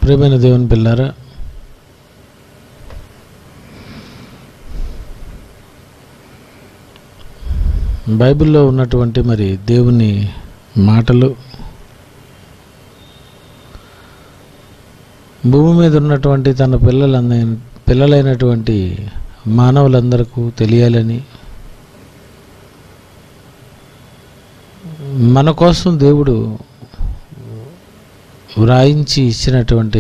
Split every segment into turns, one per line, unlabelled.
ప్రియమైన దేవుని పిల్లారా బైబిల్లో ఉన్నటువంటి మరి దేవుని మాటలు భూమి మీద ఉన్నటువంటి తన పిల్లలంద పిల్లలైనటువంటి మానవులందరకు తెలియాలని మన కోసం దేవుడు వ్రాయించి ఇచ్చినటువంటి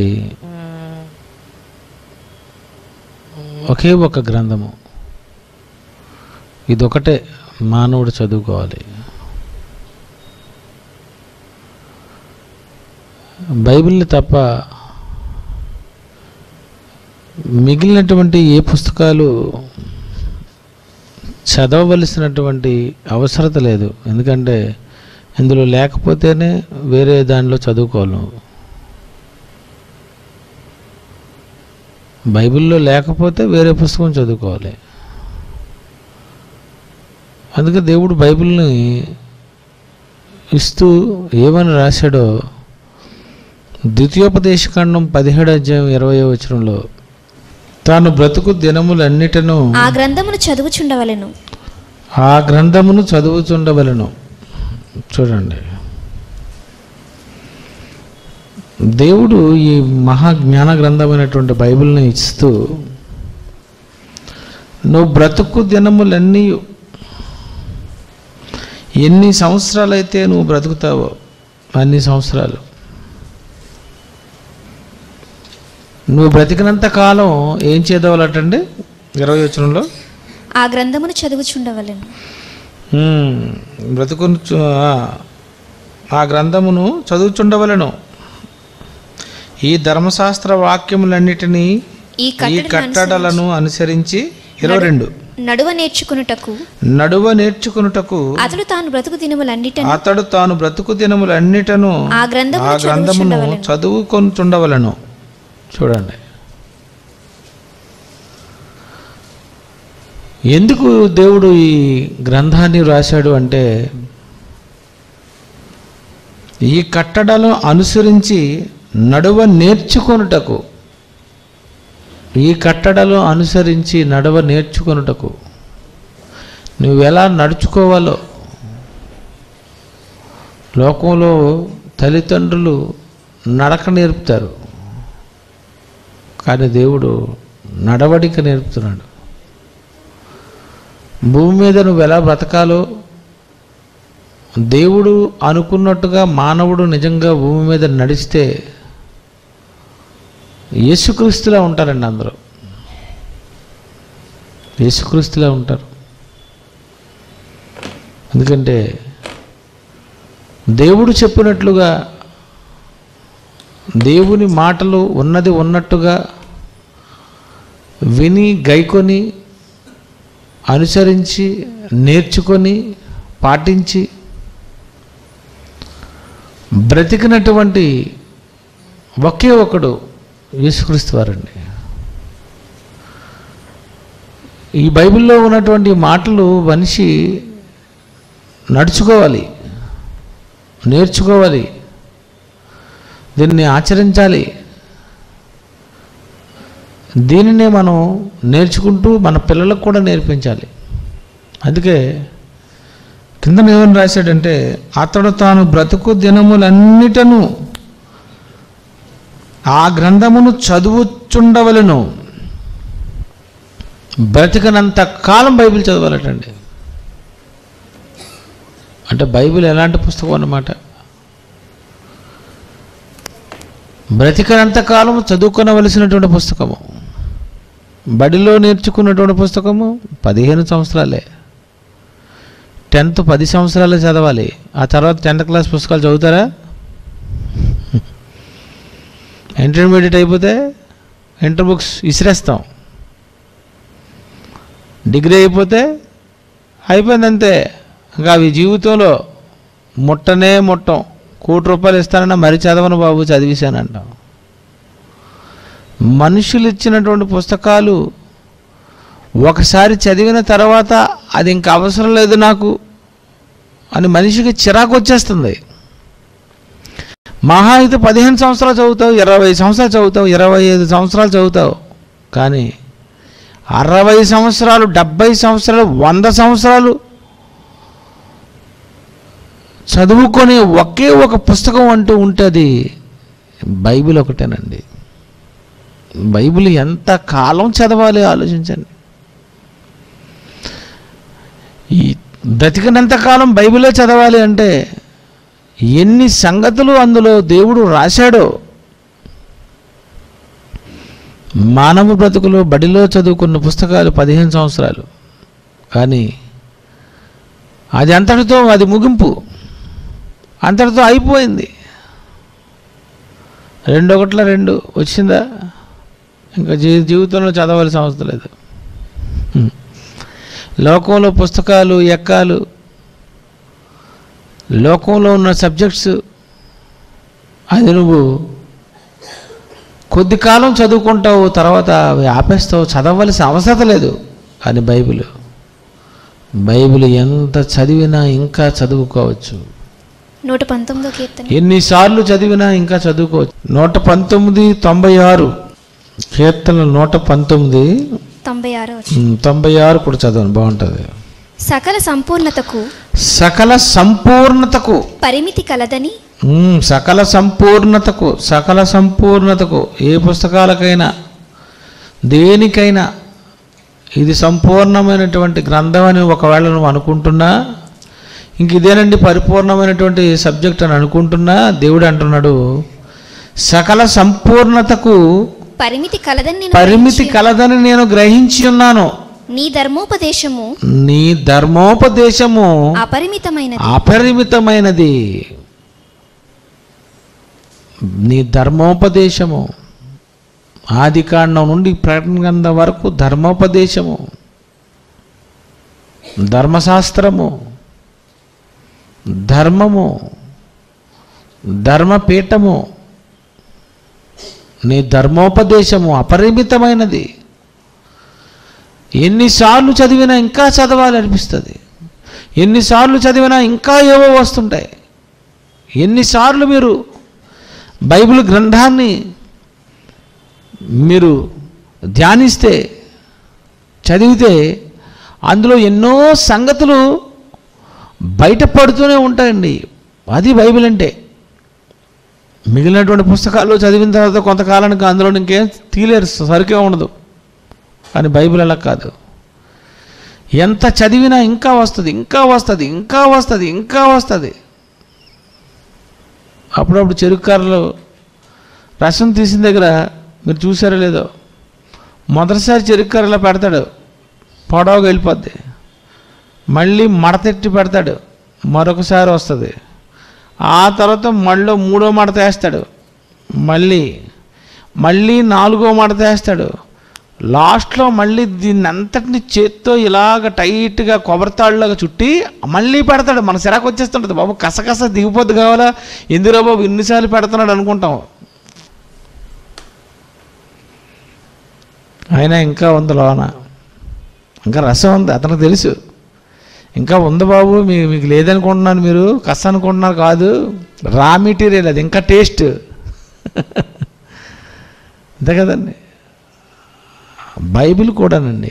ఒకే ఒక గ్రంథము ఇదొకటే మానవుడు చదువుకోవాలి బైబిల్ని తప్ప మిగిలినటువంటి ఏ పుస్తకాలు చదవవలసినటువంటి అవసరత లేదు ఎందుకంటే ఇందులో లేకపోతేనే వేరే దానిలో చదువుకోవాలి నువ్వు బైబిల్లో లేకపోతే వేరే పుస్తకం చదువుకోవాలి అందుకే దేవుడు బైబిల్ని ఇస్తూ ఏమని రాశాడో ద్వితీయోపదేశకాండం పదిహేడు అధ్యాయం ఇరవై వచనంలో తాను బ్రతుకు దినములన్నిటను
ఆ గ్రంథమును చదువుచుండవలెను
ఆ గ్రంథమును చదువుతుండవలను చూడండి దేవుడు ఈ మహా జ్ఞాన గ్రంథమైనటువంటి బైబిల్ని ఇస్తూ నువ్వు బ్రతుకు దినములన్నీ ఎన్ని సంవత్సరాలైతే నువ్వు బ్రతుకుతావో అన్ని సంవత్సరాలు నువ్వు బ్రతికినంత కాలం ఏం చేదవాలటండి ఇరవై వచనంలో
ఆ గ్రంథమును చదువుచుండవలెను
మ్మ్. బ్రతుకును చు- ఆ, ఆ గ్రంథమును చదువుచుండవలను ఈ ధర్మశాస్త్ర వాక్యములన్నిటినీ
ఈ
ఈ
కట్టడను
కట్టడలను అనుసరించి ఇరవై రెండు
నడువ నేర్చుకునుటకు
నడువ నేర్చుకునుటకు
అతడు తాను బ్రతుకు దినములన్నిటను
అతడు తాను బ్రతుకు దినములన్నిటను
ఆ గ్రంథమును
ఆ గ్రంథమును చదువుకొనుచుండవలను చూడండి ఎందుకు దేవుడు ఈ గ్రంథాన్ని రాశాడు అంటే ఈ కట్టడలను అనుసరించి నడువ నేర్చుకొనుటకు ఈ కట్టడలు అనుసరించి నడవ నేర్చుకొనుటకు నువ్వు ఎలా నడుచుకోవాలో లోకంలో తల్లిదండ్రులు నడక నేర్పుతారు కానీ దేవుడు నడవడిక నేర్పుతున్నాడు భూమి మీద నువ్వు ఎలా బ్రతకాలో దేవుడు అనుకున్నట్టుగా మానవుడు నిజంగా భూమి మీద నడిస్తే యేసుక్రీస్తులా ఉంటారండి అందరూ యేసుక్రీస్తులా ఉంటారు ఎందుకంటే దేవుడు చెప్పినట్లుగా దేవుని మాటలు ఉన్నది ఉన్నట్టుగా విని గైకొని అనుసరించి నేర్చుకొని పాటించి బ్రతికినటువంటి ఒకే ఒకడు యేసుక్రీస్తు వారండి ఈ బైబిల్లో ఉన్నటువంటి మాటలు మనిషి నడుచుకోవాలి నేర్చుకోవాలి దీన్ని ఆచరించాలి దీనినే మనం నేర్చుకుంటూ మన పిల్లలకు కూడా నేర్పించాలి అందుకే కింద ఏమని రాశాడంటే అతడు తాను బ్రతుకు దినములన్నిటను ఆ గ్రంథమును చదువుచుండవలను బ్రతికనంత కాలం బైబిల్ చదవాలటండి అంటే బైబిల్ ఎలాంటి పుస్తకం అన్నమాట బ్రతికనంత కాలం చదువుకొనవలసినటువంటి పుస్తకము బడిలో నేర్చుకున్నటువంటి పుస్తకము పదిహేను సంవత్సరాలే టెన్త్ పది సంవత్సరాలే చదవాలి ఆ తర్వాత టెన్త్ క్లాస్ పుస్తకాలు చదువుతారా ఇంటర్మీడియట్ అయిపోతే ఇంటర్ బుక్స్ ఇసిరేస్తాం డిగ్రీ అయిపోతే అయిపోయింది అంతే ఇంకా అవి జీవితంలో ముట్టనే ముట్టం కోటి రూపాయలు ఇస్తానన్నా మరి చదవను బాబు చదివేశానంటాం మనుషులు ఇచ్చినటువంటి పుస్తకాలు ఒకసారి చదివిన తర్వాత అది ఇంకా అవసరం లేదు నాకు అని మనిషికి చిరాకు వచ్చేస్తుంది మహా అయితే పదిహేను సంవత్సరాలు చదువుతావు ఇరవై సంవత్సరాలు చదువుతావు ఇరవై ఐదు సంవత్సరాలు చదువుతావు కానీ అరవై సంవత్సరాలు డెబ్భై సంవత్సరాలు వంద సంవత్సరాలు చదువుకొని ఒకే ఒక పుస్తకం అంటూ ఉంటుంది బైబిల్ ఒకటేనండి బైబిల్ ఎంత కాలం చదవాలి ఆలోచించండి ఈ బ్రతికినంత కాలం బైబిలే చదవాలి అంటే ఎన్ని సంగతులు అందులో దేవుడు రాశాడో మానవ బ్రతుకులో బడిలో చదువుకున్న పుస్తకాలు పదిహేను సంవత్సరాలు కానీ అది అంతటితో అది ముగింపు అంతటితో అయిపోయింది రెండు ఒకట్ల రెండు వచ్చిందా ఇంకా జీ జీవితంలో చదవాల్సిన అవసరం లేదు హ్మ్. లోకంలో పుస్తకాలు ఎక్కాలు లోకంలో ఉన్న సబ్జెక్ట్స్ అది నువ్వు కొద్ది కాలం చదువుకుంటావు తర్వాత అవి ఆపేస్తావు చదవలసిన అవసరం లేదు అని బైబిల్ బైబిల్ ఎంత చదివినా ఇంకా చదువుకోవచ్చు
నూట పంతొమ్మిదో కీర్తన
ఎన్నిసార్లు చదివినా ఇంకా చదువుకోవచ్చు నూట పంతొమ్మిది తొంభై ఆరు కీర్తనలు నూట పంతొమ్మిది
తొంభై ఆరో
ఉమ్, తొంభై ఆరు కూడా చదవండి బాగుంటుంది
సకల సంపూర్ణతకు
సకల సంపూర్ణతకు
పరిమితి కలదని
ఉమ్, సకల సంపూర్ణతకు సకల సంపూర్ణతకు ఏ పుస్తకాలకైనా దేనికైనా ఇది సంపూర్ణమైనటువంటి గ్రంథం అని ఒకవేళ నువ్వు అనుకుంటున్నా ఇంక ఇదేనండి పరిపూర్ణమైనటువంటి సబ్జెక్ట్ అని అనుకుంటున్నా దేవుడు అంటున్నాడు సకల సంపూర్ణతకు
పరిమితి కలదని నేను
పరిమితి
గ్రహించి-
కలదని నేను గ్రహించి ఉన్నాను
నీ ధర్మోపదేశము
నీ ధర్మోపదేశము
అపరిమితమైనది
అపరిమితమైనది నీ ధర్మోపదేశము ఆది కాండం నుండి ప్రకటన గ్రంథం వరకు ధర్మోపదేశము ధర్మశాస్త్రము ధర్మము ధర్మపీఠము నీ ధర్మోపదేశము అపరిమితమైనది ఎన్నిసార్లు చదివినా ఇంకా చదవాలి అనిపిస్తుంది ఎన్నిసార్లు చదివినా ఇంకా ఏవో వస్తుంటాయి ఎన్నిసార్లు మీరు బైబిల్ గ్రంథాన్ని మీరు ధ్యానిస్తే చదివితే అందులో ఎన్నో సంగతులు బయటపడుతూనే ఉంటాయండి అది బైబిల్ అంటే మిగిలినటువంటి పుస్తకాలు చదివిన తర్వాత కొంతకాలానికి అందులో ఇంకేం తీలేరు సరిగ్గా ఉండదు కానీ బైబిల్ అలా కాదు ఎంత చదివినా ఇంకా వస్తుంది ఇంకా వస్తుంది ఇంకా వస్తుంది ఇంకా వస్తుంది అప్పుడప్పుడు చెరుకుకారులు రసం తీసిన దగ్గర మీరు చూసారో లేదో మొదటిసారి చెరుకుకారు ఇలా పెడతాడు పొడవుగా వెళ్ళిపోద్ది మళ్ళీ మడతెట్టి పెడతాడు మరొకసారి వస్తుంది ఆ తర్వాత మళ్ళీ మూడో మడత వేస్తాడు మళ్ళీ మళ్ళీ నాలుగో మడత వేస్తాడు లాస్ట్లో మళ్ళీ దీన్ని అంతటిని చేత్తో ఇలాగ టైట్గా కొబ్బరితాళ్ళలాగా చుట్టి మళ్ళీ పెడతాడు మన సిరాకు వచ్చేస్తుంటుంది బాబు కసకస దిగిపోద్ది కావాలా ఎందుకురా బాబు ఇన్నిసార్లు పెడుతున్నాడు అనుకుంటాం అయినా ఇంకా ఉంది లోన ఇంకా రసం ఉంది అతనికి తెలుసు ఇంకా ఉంది బాబు మీ మీకు లేదనుకుంటున్నాను మీరు కస అనుకుంటున్నారు కాదు రా మెటీరియల్ అది ఇంకా టేస్ట్ అంతే కదండి బైబిల్ కూడానండి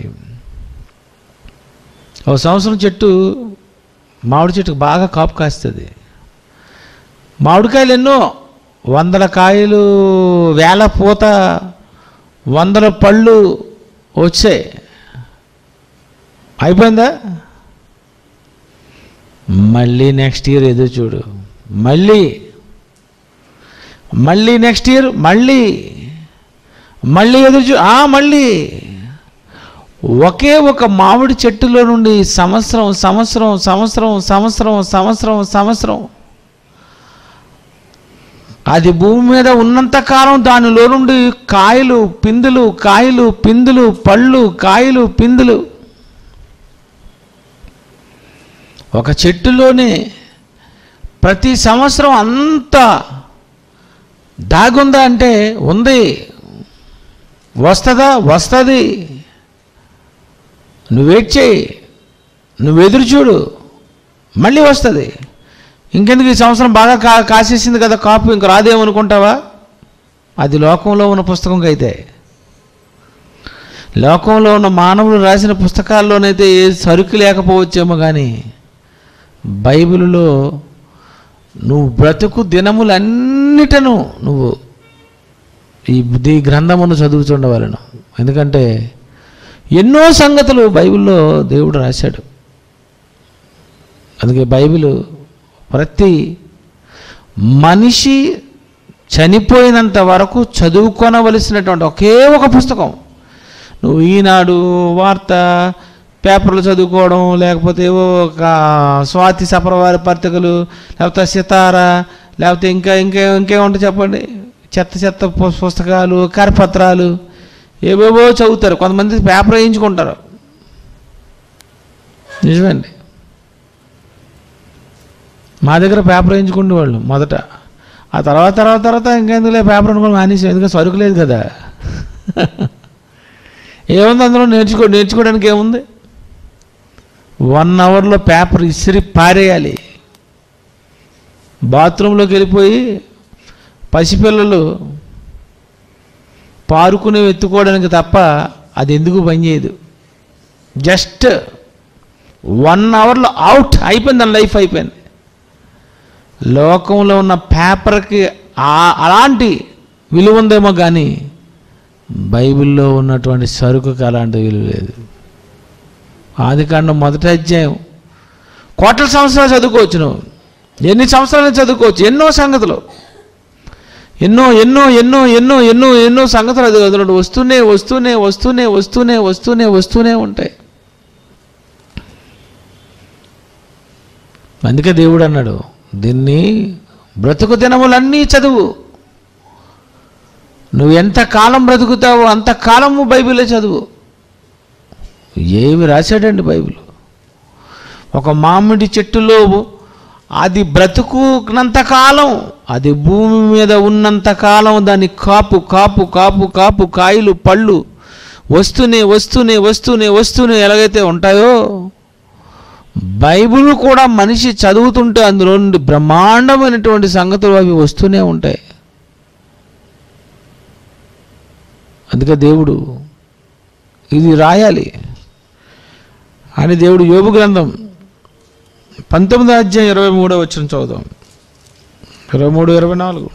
ఒక సంవత్సరం చెట్టు మామిడి చెట్టుకు బాగా కాపు కాస్తుంది మామిడికాయలు ఎన్నో వందల కాయలు వేల పూత వందల పళ్ళు వచ్చాయి అయిపోయిందా మళ్ళీ నెక్స్ట్ ఇయర్ ఎదురు చూడు మళ్ళీ మళ్ళీ నెక్స్ట్ ఇయర్ మళ్ళీ మళ్ళీ ఎదురు చూ ఆ, మళ్ళీ ఒకే ఒక మామిడి చెట్టులో నుండి సంవత్సరం సంవత్సరం సంవత్సరం సంవత్సరం సంవత్సరం సంవత్సరం అది భూమి మీద ఉన్నంత కాలం దానిలో నుండి కాయలు పిందులు కాయలు పిందులు పళ్ళు కాయలు పిందులు ఒక చెట్టులోనే ప్రతి సంవత్సరం అంత దాగుందా అంటే ఉంది వస్తుందా వస్తుంది నువ్వు వెయిట్ చేయి నువ్వు ఎదురు చూడు మళ్ళీ వస్తుంది ఇంకెందుకు ఈ సంవత్సరం బాగా కా కాసేసింది కదా కాపు ఇంక రాదేమనుకుంటావా అది లోకంలో ఉన్న పుస్తకం అయితే లోకంలో ఉన్న మానవులు రాసిన పుస్తకాల్లోనైతే ఏ సరుకు లేకపోవచ్చేమో కానీ బైబిల్లో నువ్వు బ్రతుకు దినములన్నిటను నువ్వు ఈ ఈ గ్రంథమును చదువుతుండవలను ఎందుకంటే ఎన్నో సంగతులు బైబిల్లో దేవుడు రాశాడు అందుకే బైబిల్ ప్రతి మనిషి చనిపోయినంత వరకు చదువుకొనవలసినటువంటి ఒకే ఒక పుస్తకం నువ్వు ఈనాడు వార్త పేపర్లు చదువుకోవడం లేకపోతే ఏవో ఒక స్వాతి సపరవారి పత్రికలు లేకపోతే సితార లేకపోతే ఇంకా ఇంకే ఇంకేముంటాయి చెప్పండి చెత్త చెత్త పు- పుస్తకాలు కరపత్రాలు ఏవేవో చదువుతారు కొంతమంది పేపర్ వేయించుకుంటారు నిజమండి మా దగ్గర పేపర్ వేయించుకునే వాళ్ళు మొదట ఆ తర్వాత తర్వాత తర్వాత ఇంకెందుకులే పేపర్ అనుకోని మానేసి ఎందుకంటే సరుకు లేదు కదా ఏముంది అందులో నేర్చుకో నేర్చుకోవడానికి ఏముంది వన్ అవర్లో పేపర్ ఇసిరి పారేయాలి బాత్రూంలోకి వెళ్ళిపోయి పసిపిల్లలు పారుకుని ఎత్తుకోవడానికి తప్ప అది ఎందుకు పనిచేయదు జస్ట్ వన్ అవర్లో అవుట్ అయిపోయింది దాని లైఫ్ అయిపోయింది లోకంలో ఉన్న పేపర్కి ఆ- అలాంటి విలువ ఉందేమో కానీ బైబిల్లో ఉన్నటువంటి సరుకుకి అలాంటి విలువ లేదు ఆది కాండం మొదటి అధ్యాయం కోట్ల సంవత్సరాలు చదువుకోవచ్చు నువ్వు ఎన్ని సంవత్సరాలు చదువుకోవచ్చు ఎన్నో సంగతులు ఎన్నో ఎన్నో ఎన్నో ఎన్నో ఎన్నో ఎన్నో సంగతులు అది అందులో వస్తూనే వస్తూనే వస్తూనే వస్తూనే వస్తూనే వస్తూనే ఉంటాయి అందుకే దేవుడు అన్నాడు దీన్ని బ్రతుకు దినములన్నీ చదువు నువ్వు ఎంత కాలం బ్రతుకుతావో అంత కాలము బైబిలే చదువు ఏమి రాశాడండి బైబిల్ ఒక మామిడి చెట్టులో అది బ్రతుకున్నంత కాలం అది భూమి మీద ఉన్నంత కాలం దాని కాపు కాపు కాపు కాపు కాయలు పళ్ళు వస్తూనే వస్తూనే వస్తూనే వస్తూనే ఎలాగైతే ఉంటాయో బైబిల్ కూడా మనిషి చదువుతుంటే అందులో నుండి బ్రహ్మాండమైనటువంటి సంగతులు అవి వస్తూనే ఉంటాయి అందుకే దేవుడు ఇది రాయాలి అని దేవుడు యోబు గ్రంథం పంతొమ్మిదో అధ్యాయం ఇరవై మూడో వచ్చిన చదువుదాం ఇరవై మూడు ఇరవై నాలుగు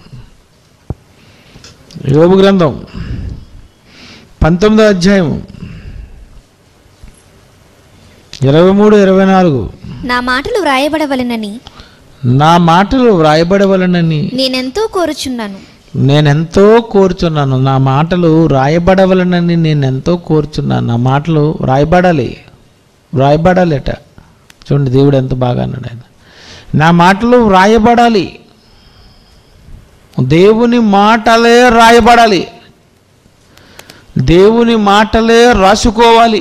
యోబు గ్రంథం పంతొమ్మిదో అధ్యాయం ఇరవై మూడు ఇరవై నాలుగు
నా మాటలు వ్రాయబడవలెనని
నా మాటలు వ్రాయబడవలనని
నేనెంతో కోరుచున్నాను
నేనెంతో కోరుచున్నాను నా మాటలు రాయబడవలనని నేను ఎంతో కోరుచున్నాను నా మాటలు రాయబడాలి వ్రాయబడాలిట చూడండి దేవుడు ఎంత బాగా అన్నాడు ఆయన నా మాటలు వ్రాయబడాలి దేవుని మాటలే రాయబడాలి దేవుని మాటలే రాసుకోవాలి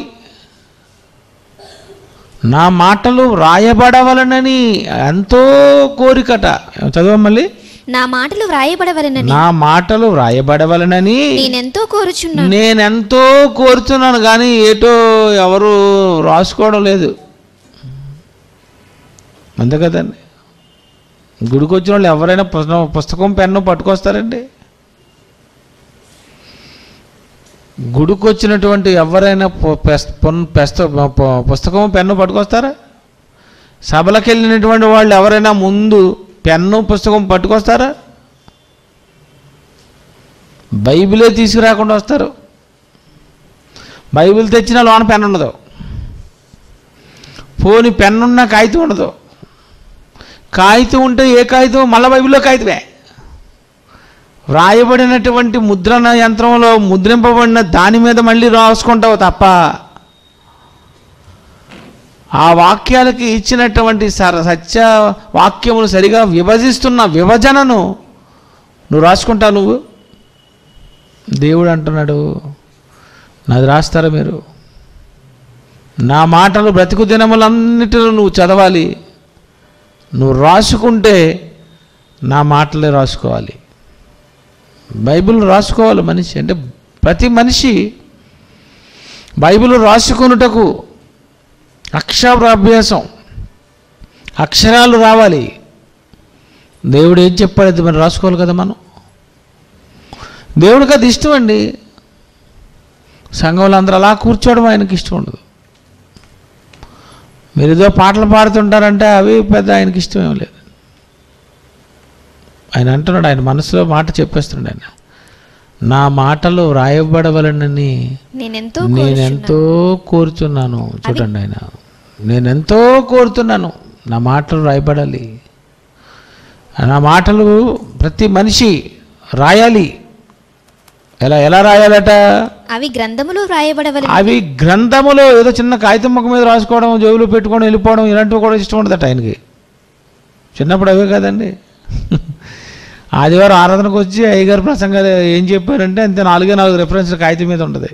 నా మాటలు వ్రాయబడవలనని ఎంతో కోరికట చదవ మళ్ళీ
నా మాటలు వ్రాయబడవలెనని
నా మాటలు వ్రాయబడవలనని
నేనెంతో కోరుచున్నాను
నేనెంతో కోరుతున్నాను కానీ ఏటో ఎవరు రాసుకోవడం లేదు అంతే కదండి గుడికి వచ్చిన వాళ్ళు ఎవరైనా పుస్తకం పుస్తకం పెన్ను పట్టుకొస్తారండి గుడికి వచ్చినటువంటి ఎవరైనా పు- పెస్- పొన్- పెస్త పు- పుస్తకం పెన్ను పట్టుకొస్తారా సభలకు వెళ్ళినటువంటి వాళ్ళు ఎవరైనా ముందు పెన్ను పుస్తకం పట్టుకొస్తారా బైబిలే తీసుకురాకుండా వస్తారు బైబిల్ తెచ్చినా లోన పెన్ ఉండదు పోని పెన్నున్న కాగితం ఉండదు కాగితం ఉంటే ఏ కాగితం మళ్ళీ బైబిల్లో కాగితమే వ్రాయబడినటువంటి ముద్రణ యంత్రంలో ముద్రింపబడిన దాని మీద మళ్ళీ రాసుకుంటావు తప్ప ఆ వాక్యాలకి ఇచ్చినటువంటి సర సత్య వాక్యములు సరిగా విభజిస్తున్న విభజనను నువ్వు రాసుకుంటావు నువ్వు దేవుడు అంటున్నాడు నాది రాస్తారా మీరు నా మాటలు బ్రతుకు దినములన్నిటిలో నువ్వు చదవాలి నువ్వు రాసుకుంటే నా మాటలే రాసుకోవాలి బైబిల్ రాసుకోవాలి మనిషి అంటే ప్రతి మనిషి బైబిల్ రాసుకొనుటకు అక్షరాభ్యాసం అక్షరాలు రావాలి దేవుడు ఏం చెప్పాడు అది మరి రాసుకోవాలి కదా మనం దేవుడికి అది ఇష్టం అండి సంఘంలో అందరూ అలా కూర్చోవడం ఆయనకి ఇష్టం ఉండదు మీరు ఏదో పాటలు పాడుతుంటారంటే అవి పెద్ద ఆయనకి ఇష్టం ఏం లేదు ఆయన అంటున్నాడు ఆయన మనసులో మాట చెప్పేస్తున్నాడు ఆయన నా మాటలు వ్రాయబడవలనని
నేనెంతో
నేనెంతో కోరుచున్నాను చూడండి ఆయన నేనెంతో కోరుతున్నాను నా మాటలు రాయబడాలి నా మాటలు ప్రతి మనిషి రాయాలి ఎలా ఎలా రాయాలట
అవి గ్రంథములో వ్రాయబడవలెను
అవి గ్రంథములో ఏదో చిన్న కాగితం ముఖం మీద రాసుకోవడం జోబులో పెట్టుకోవడం వెళ్ళిపోవడం ఇలాంటివి కూడా ఇష్టం ఉండదట ఆయనకి చిన్నప్పుడు అవే కదండి ఆదివారం ఆరాధనకు వచ్చి అయ్యగారు ప్రసంగాలు ఏం చెప్పారంటే అంతే నాలుగే నాలుగు రెఫరెన్స్ కాగితం మీద ఉంటుంది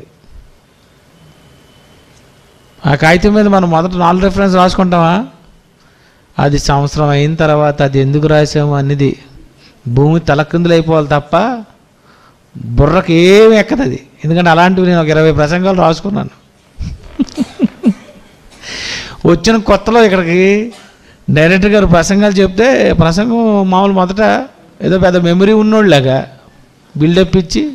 ఆ కాగితం మీద మనం మొదట నాలుగు రెఫరెన్స్ రాసుకుంటామా అది సంవత్సరం అయిన తర్వాత అది ఎందుకు రాసాము అనేది భూమి తలకిందులు అయిపోవాలి తప్ప బుర్రకు ఏమి ఎక్కదు అది ఎందుకంటే అలాంటివి నేను ఒక ఇరవై ప్రసంగాలు రాసుకున్నాను వచ్చిన కొత్తలో ఇక్కడికి డైరెక్టర్ గారు ప్రసంగాలు చెప్తే ప్రసంగం మామూలు మొదట ఏదో పెద్ద మెమరీ ఉన్నోళ్ళలాగా బిల్డప్ ఇచ్చి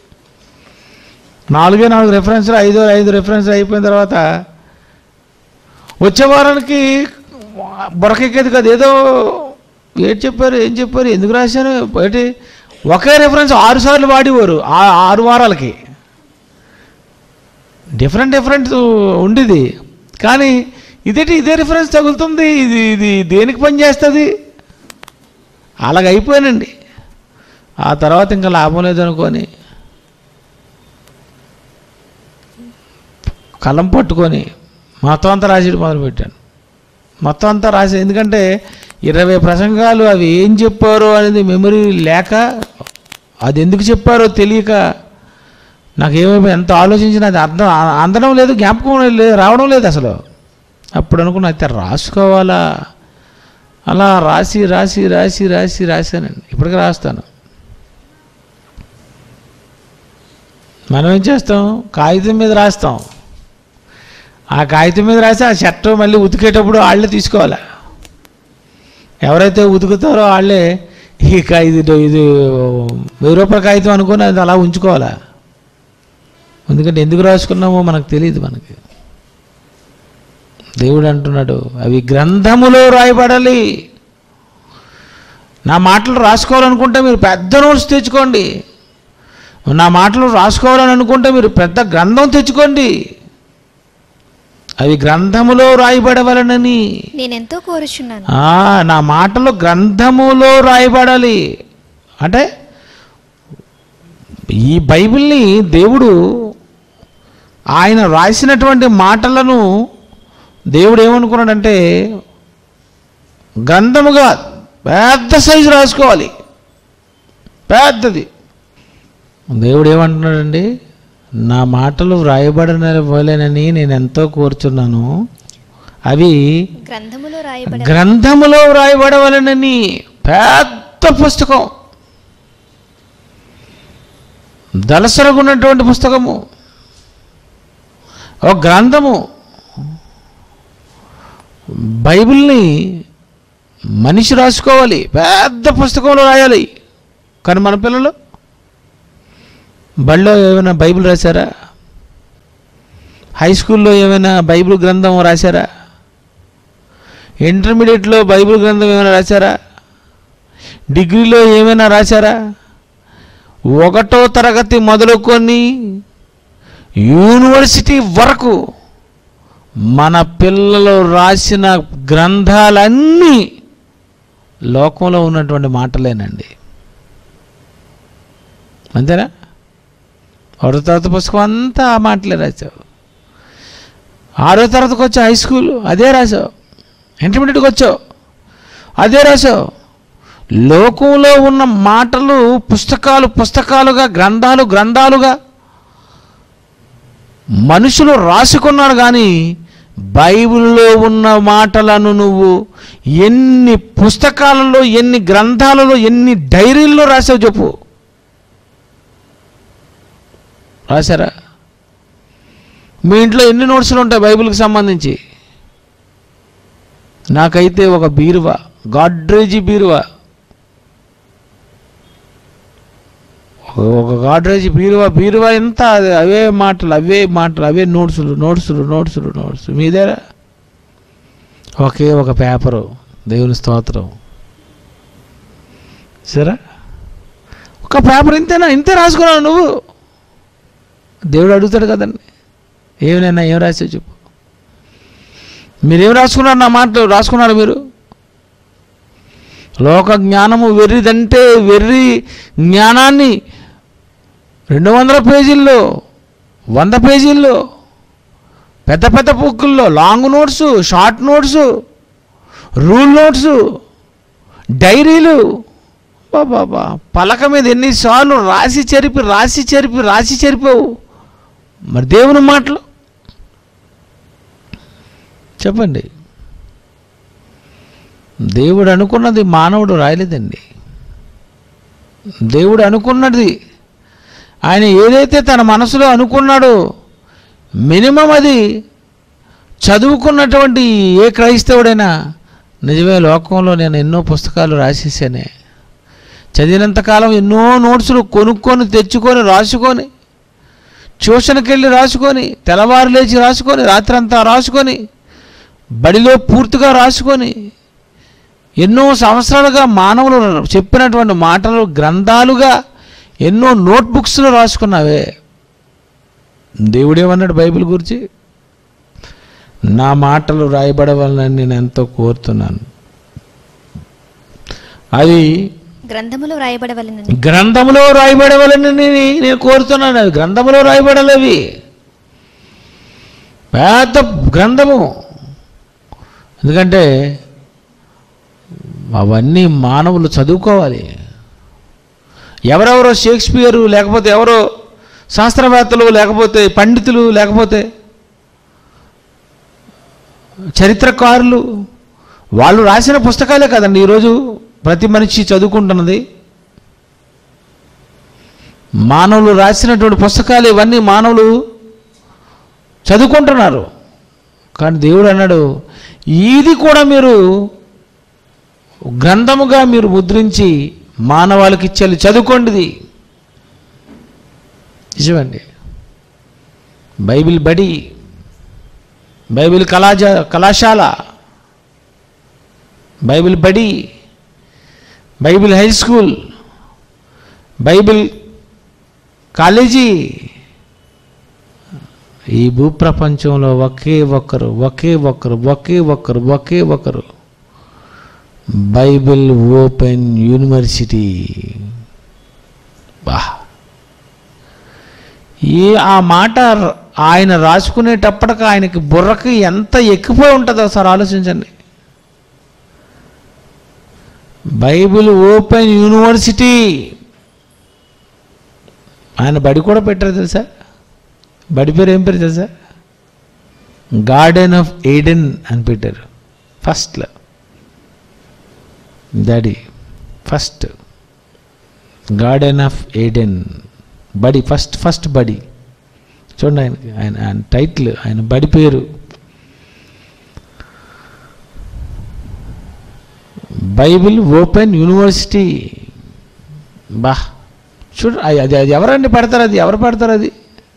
నాలుగే నాలుగు రెఫరెన్స్లు ఐదో ఐదు రెఫరెన్స్లు అయిపోయిన తర్వాత వచ్చే వారానికి బురకెక్కేది కాదు ఏదో ఏం చెప్పారు ఏం చెప్పారు ఎందుకు రాశాను ఏంటి ఒకే రెఫరెన్స్ ఆరు సార్లు వాడేవారు ఆ- ఆరు వారాలకి డిఫరెంట్ డిఫరెంట్ ఉండేది కానీ ఇదేంటి ఇదే రిఫరెన్స్ తగులుతుంది ఇది ఇది దేనికి పని చేస్తుంది అలాగ అయిపోయానండి ఆ తర్వాత ఇంకా లాభం లేదనుకొని కలం పట్టుకొని మొత్తం అంతా రాసి మొదలుపెట్టాను మొత్తం అంతా రాసి ఎందుకంటే ఇరవై ప్రసంగాలు అవి ఏం చెప్పారో అనేది మెమరీ లేక అది ఎందుకు చెప్పారో తెలియక నాకు ఏమైపోయి ఎంత ఆలోచించినా అది అర్థం ఆ- అందడం లేదు జ్ఞాపకం లేదు రావడం లేదు అసలు అప్పుడు అనుకున్నా అయితే రాసుకోవాలా అలా రాసి రాసి రాసి రాసి రాశానండి ఇప్పటికీ రాస్తాను మనం ఏం చేస్తాం కాగితం మీద రాస్తాం ఆ కాగితం మీద రాసి ఆ షర్ట్ మళ్ళీ ఉతికేటప్పుడు వాళ్ళే తీసుకోవాలి ఎవరైతే ఉతుకుతారో వాళ్ళే ఈ కా- ఇది ఇది వెయ్యి రూపాయల కాగితం అనుకుని అది అలా ఉంచుకోవాలా ఎందుకంటే ఎందుకు రాసుకున్నామో మనకు తెలియదు మనకి దేవుడు అంటున్నాడు అవి గ్రంథములో రాయబడాలి నా మాటలు రాసుకోవాలనుకుంటే మీరు పెద్ద నోట్స్ తెచ్చుకోండి నా మాటలు రాసుకోవాలని అనుకుంటే మీరు పెద్ద గ్రంథం తెచ్చుకోండి అవి గ్రంథములో రాయబడవలనని
నేనెంతో కోరుచున్నాను
ఆ, నా మాటలు గ్రంథములో రాయబడాలి అంటే ఈ బైబిల్ని దేవుడు ఆయన రాసినటువంటి మాటలను దేవుడు ఏమనుకున్నాడంటే గ్రంథముగా పెద్ద సైజు రాసుకోవాలి పెద్దది దేవుడు ఏమంటున్నాడండి నా మాటలు వ్రాయబడనలేనని నేను ఎంతో కోరుచున్నాను అవి
గ్రంథములో రాయబడ
గ్రంథములో వ్రాయబడవలనని పెద్ద పుస్తకం దళసరగున్నటువంటి పుస్తకము ఒక గ్రంథము బైబిల్ని మనిషి రాసుకోవాలి పెద్ద పుస్తకంలో రాయాలి కానీ మన పిల్లలు బడిలో ఏమైనా బైబిల్ రాశారా హై స్కూల్లో ఏమైనా బైబిల్ గ్రంథం రాశారా ఇంటర్మీడియట్లో బైబిల్ గ్రంథం ఏమైనా రాశారా డిగ్రీలో ఏమైనా రాశారా ఒకటో తరగతి మొదలుకొని యూనివర్సిటీ వరకు మన పిల్లలు రాసిన గ్రంథాలన్నీ లోకంలో ఉన్నటువంటి మాటలేనండి అంతేనా ఒకటో తరగతి పుస్తకం అంతా ఆ మాటలే రాశావు ఆరో తరగతికి వచ్చావు హై స్కూల్ అదే రాసావు ఇంటర్మీడియట్కి వచ్చావు అదే రాసావు లోకంలో ఉన్న మాటలు పుస్తకాలు పుస్తకాలుగా గ్రంథాలు గ్రంథాలుగా మనుషులు రాసుకున్నారు కానీ బైబిల్లో ఉన్న మాటలను నువ్వు ఎన్ని పుస్తకాలలో ఎన్ని గ్రంథాలలో ఎన్ని డైరీల్లో రాసావు చెప్పు రాశారా మీ ఇంట్లో ఎన్ని నోట్స్లు ఉంటాయి బైబిల్కి సంబంధించి నాకైతే ఒక బీరువా గాడ్రేజీ బీరువా ఒక గాడ్రేజ్ బీరువా బీరువా ఎంత అది అవే మాటలు అవే మాటలు అవే నోట్సులు నోట్సులు నోట్సులు నోట్స్ మీదేరా ఒకే ఒక పేపరు దేవుని స్తోత్రం సరే ఒక పేపర్ ఇంతేనా ఇంతే రాసుకున్నావు నువ్వు దేవుడు అడుగుతాడు కదండి ఏమినైనా ఏం రాసావు చెప్పు మీరేం రాసుకున్నారు నా మాటలు రాసుకున్నారు మీరు లోక జ్ఞానము వెర్రిదంటే వెర్రి జ్ఞానాన్ని రెండు వందల పేజీల్లో వంద పేజీల్లో పెద్ద పెద్ద బుక్కుల్లో long notes short notes rule notes డైరీలు బాబా పలక మీద ఎన్నిసార్లు రాసి చెరిపి రాసి చెరిపి రాసి చెరిపావు మరి దేవుని మాటలు చెప్పండి దేవుడు అనుకున్నది మానవుడు రాయలేదండి దేవుడు అనుకున్నది ఆయన ఏదైతే తన మనసులో అనుకున్నాడో మినిమం అది చదువుకున్నటువంటి ఏ క్రైస్తవుడైనా నిజమే లోకంలో నేను ఎన్నో పుస్తకాలు రాసేసానే చదివినంతకాలం ఎన్నో నోట్సులు కొనుక్కొని తెచ్చుకొని రాసుకొని ట్యూషన్కి వెళ్ళి రాసుకొని తెల్లవారు లేచి రాసుకొని రాత్రంతా రాసుకొని బడిలో పూర్తిగా రాసుకొని ఎన్నో సంవత్సరాలుగా మానవులు చెప్పినటువంటి మాటలు గ్రంథాలుగా ఎన్నో నోట్బుక్స్లో రాసుకున్నావే దేవుడేమన్నాడు బైబిల్ గురించి నా మాటలు రాయబడవాలని నేను ఎంతో కోరుతున్నాను అవి
గ్రంథములో రాయబడవలెనని
గ్రంథములో రాయబడవలని నేను నేను కోరుతున్నాను అవి గ్రంథములో రాయబడాలవి పెద్ద గ్రంథము ఎందుకంటే అవన్నీ మానవులు చదువుకోవాలి ఎవరెవరో షేక్స్పియరు లేకపోతే ఎవరో శాస్త్రవేత్తలు లేకపోతే పండితులు లేకపోతే చరిత్రకారులు వాళ్ళు రాసిన పుస్తకాలే కదండి ఈరోజు ప్రతి మనిషి చదువుకుంటున్నది మానవులు రాసినటువంటి పుస్తకాలు ఇవన్నీ మానవులు చదువుకుంటున్నారు కానీ దేవుడు అన్నాడు ఇది కూడా మీరు గ్రంథముగా మీరు ముద్రించి మానవాళికి ఇచ్చేది చదువుకోండిది నిజమండి బైబిల్ బడి బైబిల్ కళాజ కళాశాల బైబిల్ బడి bible high school bible college ఈ భూప్రపంచంలో ఒకే ఒక్కరు ఒకే ఒక్కరు ఒకే ఒక్కరు ఒకే ఒకరు బైబిల్ ఓపెన్ యూనివర్సిటీ బా ఈ ఆ మాట ఆయన రాసుకునేటప్పటికి ఆయనకి బుర్రకి ఎంత ఎక్కిపోయి ఉంటుందో సార్ ఆలోచించండి బైబిల్ ఓపెన్ యూనివర్సిటీ ఆయన బడి కూడా పెట్టారు తెలుసా బడి పేరు ఏం పేరు తెలుసా గార్డెన్ ఆఫ్ ఎయిడెన్ అని పెట్టారు ఫస్ట్లో daddy first garden of Eden బడి ఫస్ట్ ఫస్ట్ బడి చూడండి ఆయన ఆయన ఆయన టైటిల్ ఆయన బడి పేరు బైబిల్ ఓపెన్ యూనివర్సిటీ బా చూడు అది అది అది ఎవరండి పెడతారు అది ఎవరు పెడతారు అది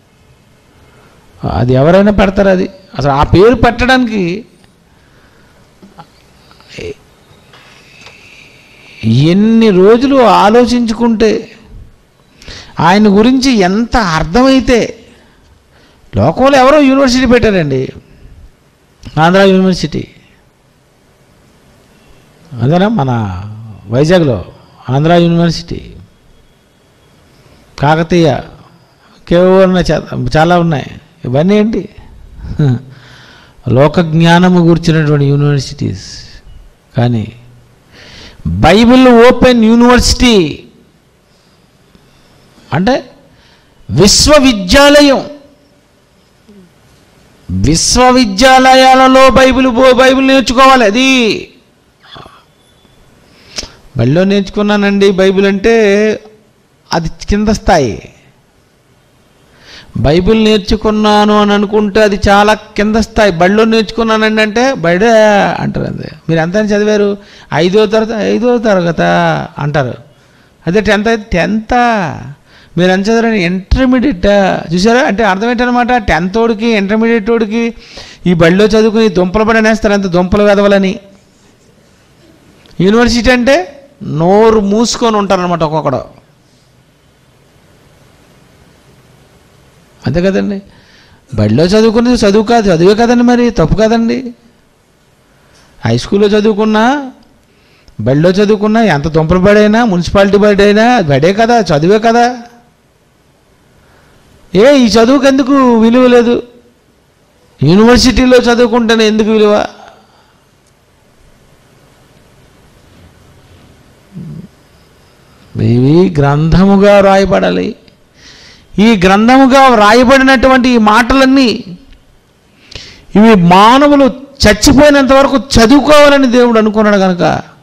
అది ఎవరైనా పెడతారు అది అసలు ఆ పేరు పెట్టడానికి ఎన్ని రోజులు ఆలోచించుకుంటే ఆయన గురించి ఎంత అర్థమైతే లోకంలో ఎవరో యూనివర్సిటీ పెట్టారండి ఆంధ్ర యూనివర్సిటీ అదేనా మన వైజాగ్లో ఆంధ్ర యూనివర్సిటీ కాకతీయ కేవో ఉన్నాయి చా- చాలా ఉన్నాయి ఇవన్నీ ఏంటి లోక జ్ఞానము గురించినటువంటి యూనివర్సిటీస్ కానీ బైబిల్ ఓపెన్ యూనివర్సిటీ అంటే విశ్వవిద్యాలయం విశ్వవిద్యాలయాలలో బైబిల్ బో- బైబిల్ నేర్చుకోవాలి అది బడిలో నేర్చుకున్నానండి బైబిల్ అంటే అది కింద స్థాయి బైబిల్ నేర్చుకున్నాను అని అనుకుంటే అది చాలా కింద స్థాయి బడిలో నేర్చుకున్నానండి అంటే బడే అంటారు అంతే మీరు ఎంత అని చదివారు ఐదో తరగతి ఐదో తరగత అంటారు అదే టెన్త్ అయితే టెన్తా మీరు ఎంత చదవని ఇంటర్మీడియట్ చూసారా అంటే అర్థం ఏంటనమాట టెన్త్ వాడికి ఇంటర్మీడియట్ వాడికి ఈ బడిలో చదువుకుని దుంపలు పడి అనేస్తారు అంత దుంపలు వెదవలని యూనివర్సిటీ అంటే నోరు మూసుకొని ఉంటారనమాట ఒక్కొక్కడు అంతే కదండి బడిలో చదువుకునేది చదువు కాదు చదువే కదండి మరి తప్పు కదండి హై స్కూల్లో చదువుకున్నా బడిలో చదువుకున్నా ఎంత దుంపల బడైనా మున్సిపాలిటీ బడి అయినా అది బడే కదా చదువే కదా ఏ ఈ చదువుకు ఎందుకు విలువ లేదు యూనివర్సిటీలో చదువుకుంటేనే ఎందుకు విలువ ఇవి గ్రంథముగా రాయబడాలి ఈ గ్రంథముగా వ్రాయబడినటువంటి ఈ మాటలన్నీ ఇవి మానవులు చచ్చిపోయినంత వరకు చదువుకోవాలని దేవుడు అనుకున్నాడు కనుక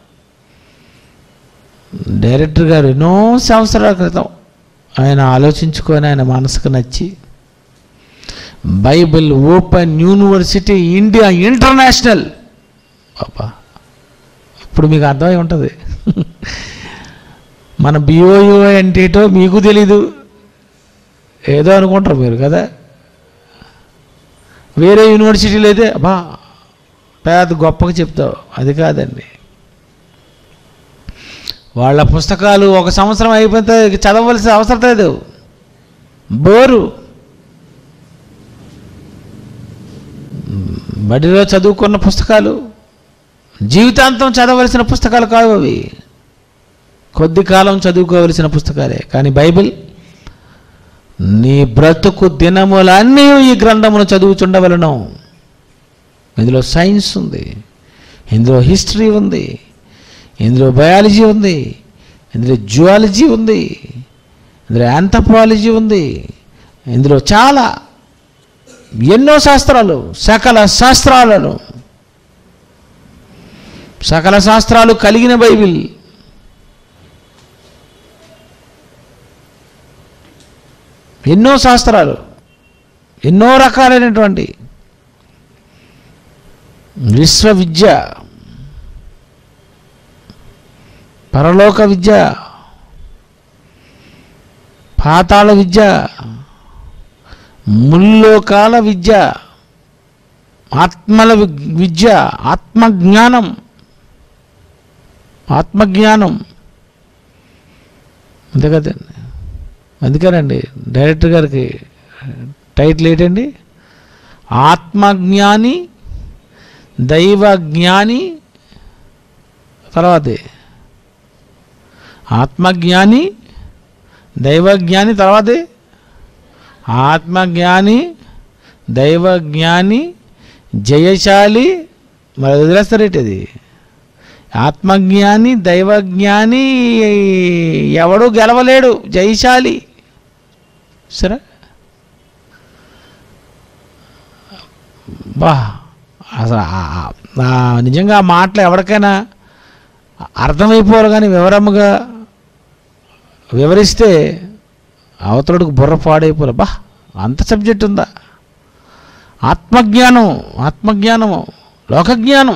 డైరెక్టర్ గారు ఎన్నో సంవత్సరాల క్రితం ఆయన ఆలోచించుకొని ఆయన మనసుకు నచ్చి bible open university India international పాపా ఇప్పుడు మీకు అర్థమై ఉంటుంది మన బిఓయు అంటే ఏంటో మీకు తెలీదు ఏదో అనుకుంటారు మీరు కదా వేరే యూనివర్సిటీలో అయితే బా పెద్ద గొప్పగా చెప్తావు అది కాదండి వాళ్ళ పుస్తకాలు ఒక సంవత్సరం అయిపోతే చదవలసిన అవసరం లేదు బోరు బడిలో చదువుకున్న పుస్తకాలు జీవితాంతం చదవలసిన పుస్తకాలు కావు అవి కొద్ది కాలం చదువుకోవలసిన పుస్తకాలే కానీ బైబిల్ నీ బ్రతుకు దినములన్నీ ఈ గ్రంథమును చదువుచుండవలను ఇందులో సైన్స్ ఉంది ఇందులో హిస్టరీ ఉంది ఇందులో బయాలజీ ఉంది ఇందులో జువాలజీ ఉంది ఇందులో యాంథ్రపాలజీ ఉంది ఇందులో చాలా ఎన్నో శాస్త్రాలు సకల శాస్త్రాలను సకల శాస్త్రాలు కలిగిన బైబిల్ ఎన్నో శాస్త్రాలు ఎన్నో రకాలైనటువంటి విశ్వ విద్య పరలోక విద్య పాతాళ విద్య ముల్లోకాల విద్య ఆత్మల వి- విద్య ఆత్మజ్ఞానం ఆత్మజ్ఞానం అంతే కదండి అందుకేనండి డైరెక్టర్ గారికి టైటిల్ ఏంటండి ఆత్మజ్ఞాని దైవ జ్ఞాని తర్వాతే ఆత్మజ్ఞాని దైవజ్ఞాని తర్వాతే ఆత్మజ్ఞాని దైవజ్ఞాని జయశాలి మరి వదిలేస్తారేంటి అది ఆత్మజ్ఞాని దైవజ్ఞాని ఎవడు గెలవలేడు జయశాలి సరే బా అసలు ఆ- ఆ- ఆ నిజంగా ఆ మాటలు ఎవరికైనా అర్థమైపోవాలి కానీ వివరముగా వివరిస్తే అవతలుడికి బుర్ర పాడైపోలే బా అంత సబ్జెక్ట్ ఉందా ఆత్మజ్ఞానం ఆత్మజ్ఞానము లోకజ్ఞానం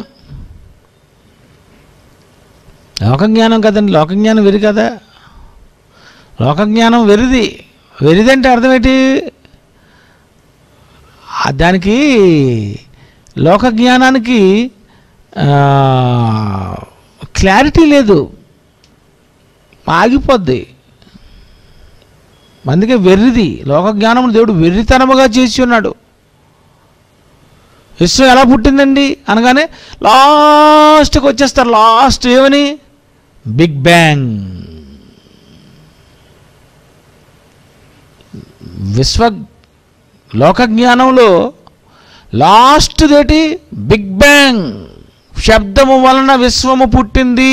లోకజ్ఞానం కదండి లోకజ్ఞానం వెరి కదా లోకజ్ఞానం వెరిది వెరిదంటే అర్థం ఏంటి ఆ దానికి లోకజ్ఞానానికి క్లారిటీ లేదు ఆగిపోద్ది అందుకే వెర్రిది లోకజ్ఞానము దేవుడు వెర్రితనముగా చేసి ఉన్నాడు విశ్వం ఎలా పుట్టిందండి అనగానే లాస్ట్కి వచ్చేస్తారు లాస్ట్ ఏమని బిగ్ బ్యాంగ్ విశ్వ లోకజ్ఞానంలో లాస్ట్ దేటి బిగ్ బ్యాంగ్ శబ్దము వలన విశ్వము పుట్టింది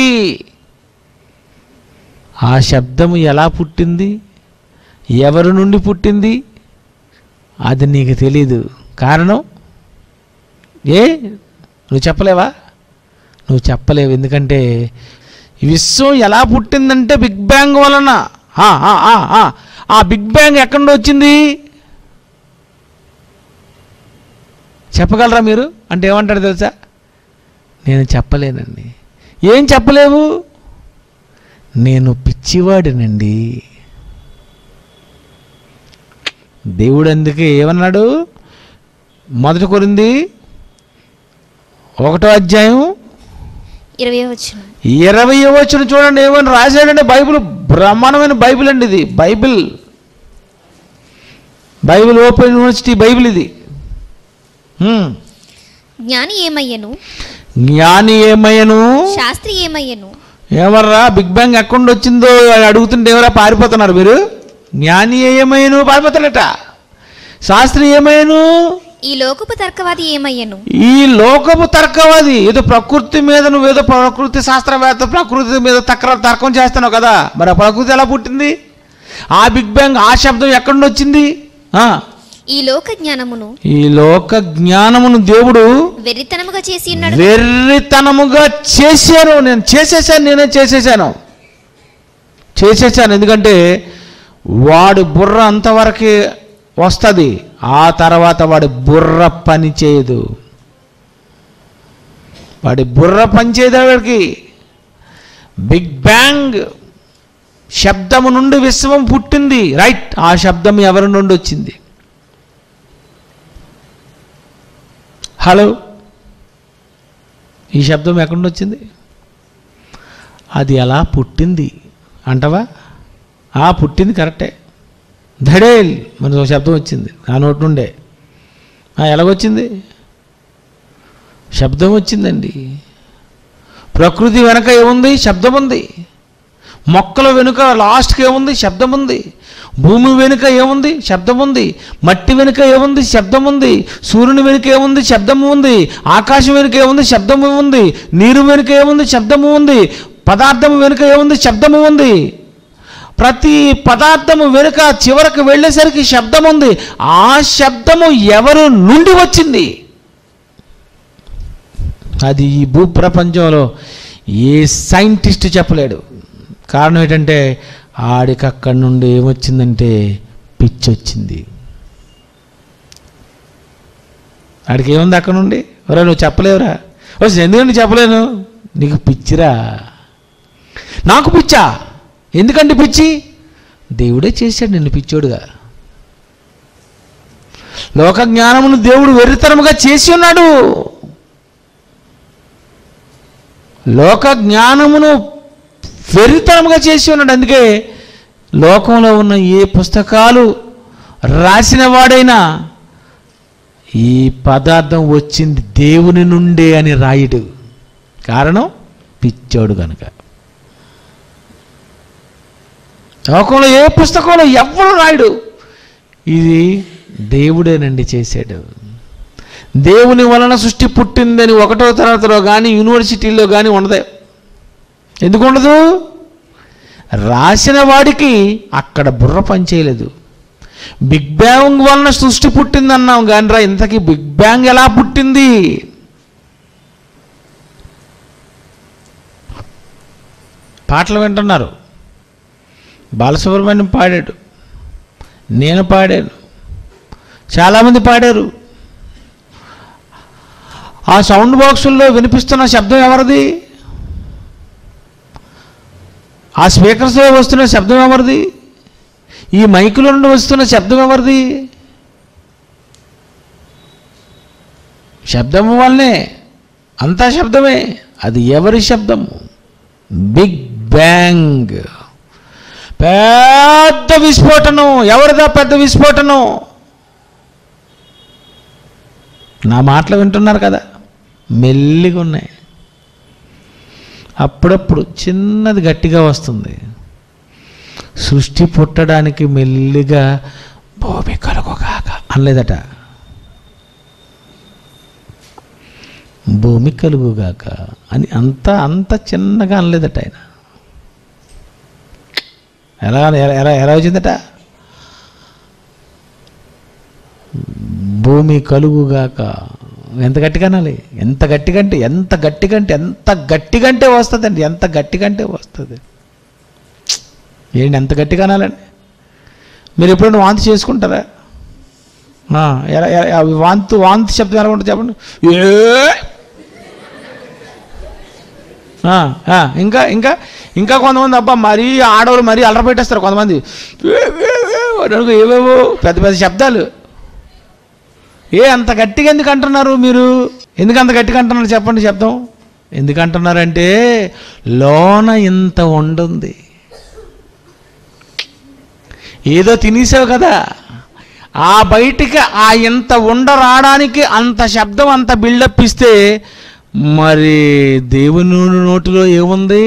ఆ శబ్దము ఎలా పుట్టింది ఎవరి నుండి పుట్టింది అది నీకు తెలీదు కారణం ఏ నువ్వు చెప్పలేవా నువ్వు చెప్పలేవు ఎందుకంటే ఈ విశ్వం ఎలా పుట్టిందంటే బిగ్ బ్యాంగ్ వలన ఆ, ఆ, ఆ, ఆ. ఆ బిగ్ బ్యాంగ్ ఎక్కడి నుండి వచ్చింది చెప్పగలరా మీరు అంటే ఏమంటారు తెలుసా నేను చెప్పలేనండి ఏం చెప్పలేవు నేను పిచ్చివాడినండి దేవుడు అందుకే ఏమన్నాడు మొదటి కొరింది ఒకటో అధ్యాయం
ఇరవై వచ్చిన
ఇరవై వచ్చిన చూడండి ఏమని రాశాడంటే బైబిల్ బ్రహ్మాండమైన బైబిల్ అండి ఇది bible bible open university bible ఇది హ్మ్.
జ్ఞాని ఏమయ్యను
జ్ఞాని ఏమయ్యను
శాస్త్రి ఏమయ్యను
ఏమర్రా బిగ్ బ్యాంగ్ ఎక్కడ వచ్చిందో అని అడుగుతుంటే ఎవరా పారిపోతున్నారు మీరు జ్ఞాని ఏమయ్యను పారిపోతాడట శాస్త్రి ఏమయ్యను
ఈ లోకపు తర్కవాది ఏమయ్యను
ఈ లోకపు తర్కవాది ఏదో ప్రకృతి మీద నువ్వేదో ప్రకృతి శాస్త్రవేత్త ప్రకృతి మీద తక్ర తర్కం చేస్తున్నావు కదా మరి ఆ ప్రకృతి ఎలా పుట్టింది ఆ బిగ్ బ్యాంగ్ ఆ శబ్దం ఎక్కడి నుండి వచ్చింది ఆ,
ఈ లోక జ్ఞానమును
ఈ లోక జ్ఞానమును దేవుడు
వెర్రితనముగా చేసి ఉన్నాడు
వెర్రితనముగా చేశాను నేను చేసేసాను నేనే చేసేసాను చేసేసాను ఎందుకంటే వాడి బుర్ర అంతవరకే వస్తుంది ఆ తర్వాత వాడి బుర్ర పని చేయదు వాడి బుర్ర పని చేయదు వాడికి బిగ్ బ్యాంగ్ శబ్దము నుండి విశ్వం పుట్టింది రైట్ ఆ శబ్దం ఎవరి నుండి వచ్చింది హలో ఈ శబ్దం ఎక్కడి నుండి వచ్చింది అది ఎలా పుట్టింది అంటవా ఆ పుట్టింది కరెక్టే ధడేల్ మనకు ఒక శబ్దం వచ్చింది ఆ నోటి నుండే ఆ, ఎలాగొచ్చింది శబ్దం వచ్చిందండి ప్రకృతి వెనక ఏముంది శబ్దం ఉంది మొక్కల వెనుక లాస్ట్కి ఏముంది శబ్దం ఉంది భూమి వెనుక ఏముంది శబ్దం ఉంది మట్టి వెనుక ఏముంది శబ్దం ఉంది సూర్యుని వెనుక ఏముంది శబ్దము ఉంది ఆకాశం వెనుక ఏముంది శబ్దము ఉంది నీరు వెనుక ఏముంది శబ్దము ఉంది పదార్థము వెనుక ఏముంది శబ్దము ఉంది ప్రతి పదార్థము వెనుక చివరకు వెళ్ళేసరికి శబ్దం ఉంది ఆ శబ్దము ఎవరు నుండి వచ్చింది అది ఈ భూప్రపంచంలో ఏ సైంటిస్ట్ చెప్పలేడు కారణం ఏంటంటే ఆడికి అక్కడి నుండి ఏమొచ్చిందంటే పిచ్చి వచ్చింది ఆడికి ఏముంది అక్కడ నుండి ఒరే నువ్వు చెప్పలేవురా వచ్చి ఎందుకంటే చెప్పలేను నీకు పిచ్చిరా నాకు పిచ్చా ఎందుకంటే పిచ్చి దేవుడే చేశాడు నిన్ను పిచ్చోడుగా లోక జ్ఞానమును దేవుడు వెర్రితనముగా చేసి ఉన్నాడు లోక జ్ఞానమును వెర్రితనముగా చేసి ఉన్నాడు అందుకే లోకంలో ఉన్న ఏ పుస్తకాలు రాసిన వాడైనా ఈ పదార్థం వచ్చింది దేవుని నుండే అని రాయుడు కారణం పిచ్చోడు కనుక లోకంలో ఏ పుస్తకంలో ఎవ్వరు రాయుడు ఇది దేవుడేనండి చేశాడు దేవుని వలన సృష్టి పుట్టిందని ఒకటో తరగతిలో కానీ యూనివర్సిటీల్లో కానీ ఉండదు ఎందుకు ఉండదు రాసిన వాడికి అక్కడ బుర్ర పనిచేయలేదు బిగ్ బ్యాంగ్ వలన సృష్టి పుట్టిందన్నాం కానీ రా ఇంతకీ బిగ్ బ్యాంగ్ ఎలా పుట్టింది పాటలు వింటున్నారు బాలసుబ్రహ్మణ్యం పాడాడు నేను పాడాను చాలామంది పాడారు ఆ సౌండ్ బాక్సుల్లో వినిపిస్తున్న శబ్దం ఎవరిది ఆ స్పీకర్స్లో వస్తున్న శబ్దం ఎవరిది ఈ మైకులో నుండి వస్తున్న శబ్దం ఎవరిది శబ్దము వల్లనే అంతా శబ్దమే అది ఎవరి శబ్దము బిగ్ బ్యాంగ్ పెద్ద విస్ఫోటనం ఎవరిదా పెద్ద విస్ఫోటనం నా మాటలు వింటున్నారు కదా మెల్లిగా ఉన్నాయి అప్పుడప్పుడు చిన్నది గట్టిగా వస్తుంది సృష్టి పుట్టడానికి మెల్లిగా భూమి కలుగుగాక అనలేదట భూమి కలుగుగాక అని అంత అంత చిన్నగా అనలేదట ఆయన ఎలా ఎలా ఎలా ఎలా వచ్చిందట భూమి కలుగుగాక ఎంత గట్టిగా అనాలి ఎంత గట్టిగా అంటే ఎంత గట్టిగా అంటే ఎంత గట్టిగా అంటే వస్తుందండి ఎంత గట్టిగా అంటే వస్తుంది ఏంటి ఎంత గట్టిగా అనాలండి మీరు ఎప్పుడైనా వాంతి చేసుకుంటారా ఆ, ఎలా ఎలా- అవి వాంతు వాంతి శబ్దం ఎలా ఉంటుంది చెప్పండి ఏ ఆ, ఆ, ఇంకా ఇంకా ఇంకా కొంతమంది అబ్బా మరీ ఆడవాళ్ళు మరీ అలర పెట్టేస్తారు కొంతమంది ఏ, ఏ, ఏ, అనుకో ఏవేవో పెద్ద పెద్ద శబ్దాలు ఏ అంత గట్టిగా ఎందుకు అంటున్నారు మీరు ఎందుకు అంత గట్టిగా అంటున్నారు చెప్పండి శబ్దం ఎందుకు అంటున్నారంటే లోన ఇంత ఉంటుంది ఏదో తినేసావు కదా ఆ బయటికి ఆ ఇంత ఉండ రావడానికి అంత శబ్దం అంత బిల్డప్ ఇస్తే మరి దేవుని నోటిలో ఏముంది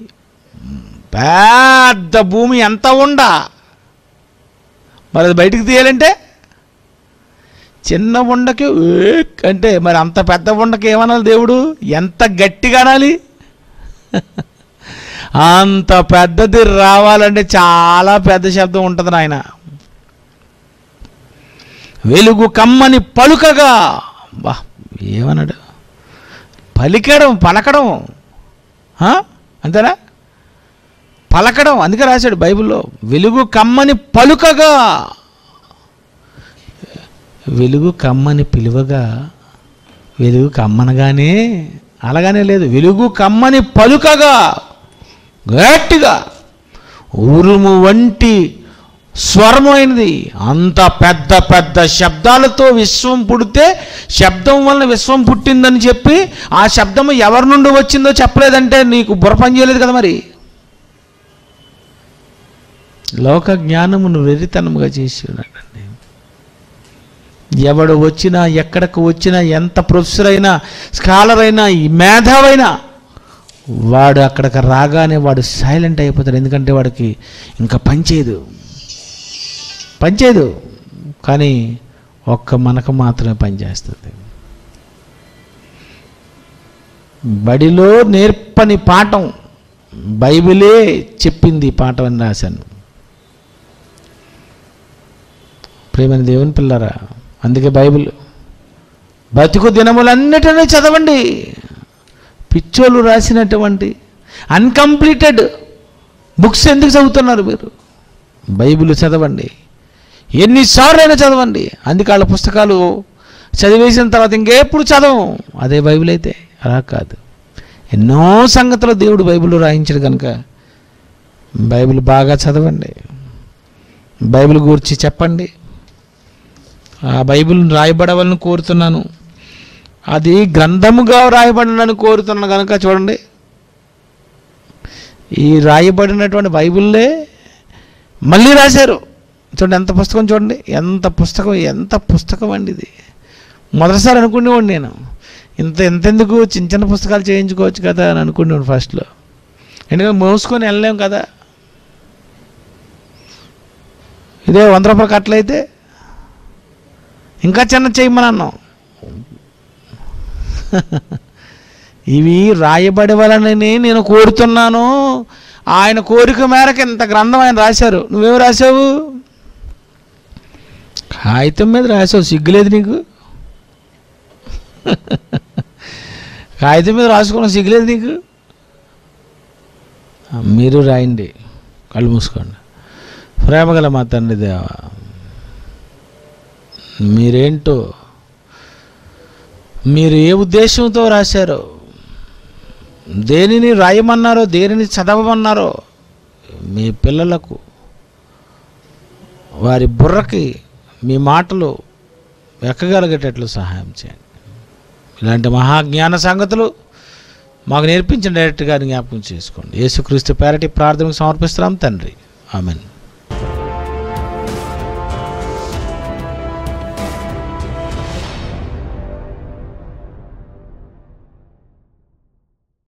పెద్ద భూమి ఎంత ఉండ మరి అది బయటికి తీయాలంటే చిన్న ఉండకి ఏక్ అంటే మరి అంత పెద్ద ఉండకి ఏమనాలి దేవుడు ఎంత గట్టిగా అనాలి అంత పెద్దది రావాలంటే చాలా పెద్ద శబ్దం ఉంటుంది నాయన వెలుగు కమ్మని పలుకగా బా ఏమన్నాడు పలికడం పలకడం ఆ? అంతేనా పలకడం అందుకే రాశాడు బైబిల్లో వెలుగు కమ్మని పలుకగా వెలుగు కమ్మని పిలువగా వెలుగు కమ్మనగానే అలాగానే లేదు వెలుగు కమ్మని పలుకగా గట్టిగా ఉరుము వంటి స్వరమైనది అంత పెద్ద పెద్ద శబ్దాలతో విశ్వం పుడితే శబ్దం వలన విశ్వం పుట్టిందని చెప్పి ఆ శబ్దం ఎవరి నుండి వచ్చిందో చెప్పలేదంటే నీకు బుర్ర పని చేయలేదు కదా మరి లోక జ్ఞానమును వెరితనముగా చేసి ఉన్నాడండి ఎవడు వచ్చినా ఎక్కడికి వచ్చినా ఎంత ప్రొఫెసర్ అయినా స్కాలర్ అయినా ఈ మేధావైనా వాడు అక్కడికి రాగానే వాడు సైలెంట్ అయిపోతాడు ఎందుకంటే వాడికి ఇంకా పనిచేయదు పనిచేయదు కానీ ఒక్క మనకు మాత్రమే పనిచేస్తుంది బడిలో నేర్పని పాఠం బైబిలే చెప్పింది ఈ పాఠం అని రాశాను ప్రేమైన దేవుని పిల్లరా అందుకే బైబిల్ బతుకు దినములన్నిటినీ చదవండి పిచ్చోళ్ళు రాసినటువంటి అన్కంప్లీటెడ్ బుక్స్ ఎందుకు చదువుతున్నారు మీరు బైబిల్ చదవండి ఎన్నిసార్లైనా చదవండి అందుకే వాళ్ళ పుస్తకాలు చదివేసిన తర్వాత ఇంకెప్పుడు చదవం అదే బైబిల్ అయితే అలా కాదు ఎన్నో సంగతులు దేవుడు బైబిల్లో రాయించాడు కనుక బైబిల్ బాగా చదవండి బైబిల్ గురించి చెప్పండి ఆ బైబిల్ రాయబడవాలని కోరుతున్నాను అది గ్రంథముగా రాయబడాలని కోరుతున్నాను కనుక చూడండి ఈ రాయబడినటువంటి బైబిల్లే మళ్ళీ రాశారు చూడండి ఎంత పుస్తకం చూడండి ఎంత పుస్తకం ఎంత పుస్తకం అండి ఇది మొదటిసారి అనుకునేవాడు నేను ఇంత ఎంతెందుకు చిన్న చిన్న పుస్తకాలు చేయించుకోవచ్చు కదా అని అనుకునేవాడు ఫస్ట్లో ఎందుకంటే మోసుకొని వెళ్ళలేం కదా ఇదే వంద రూపాయల కట్టలైతే ఇంకా చిన్న చేయమని అన్నాం ఇవి రాయబడవలనని నేను కోరుతున్నాను ఆయన కోరిక మేరకు ఇంత గ్రంథం ఆయన రాశారు నువ్వేం రాశావు కాగితం మీద రాసావు సిగ్గులేదు నీకు కాగితం మీద రాసుకున్న సిగ్గులేదు నీకు ఆ, మీరు రాయండి కళ్ళు మూసుకోండి ప్రేమగల మా తండ్రి దేవా మీరేంటో మీరు ఏ ఉద్దేశంతో రాశారో దేనిని రాయమన్నారో దేనిని చదవమన్నారో మీ పిల్లలకు వారి బుర్రకి మీ మాటలు ఎక్కగలిగేటట్లు సహాయం చేయండి ఇలాంటి మహాజ్ఞాన సంగతులు మాకు నేర్పించిన డైరెక్ట్గా జ్ఞాపకం చేసుకోండి యేసుక్రీస్తు పేరటి ప్రార్థనకు సమర్పిస్తున్నాం తండ్రి ఆమెన్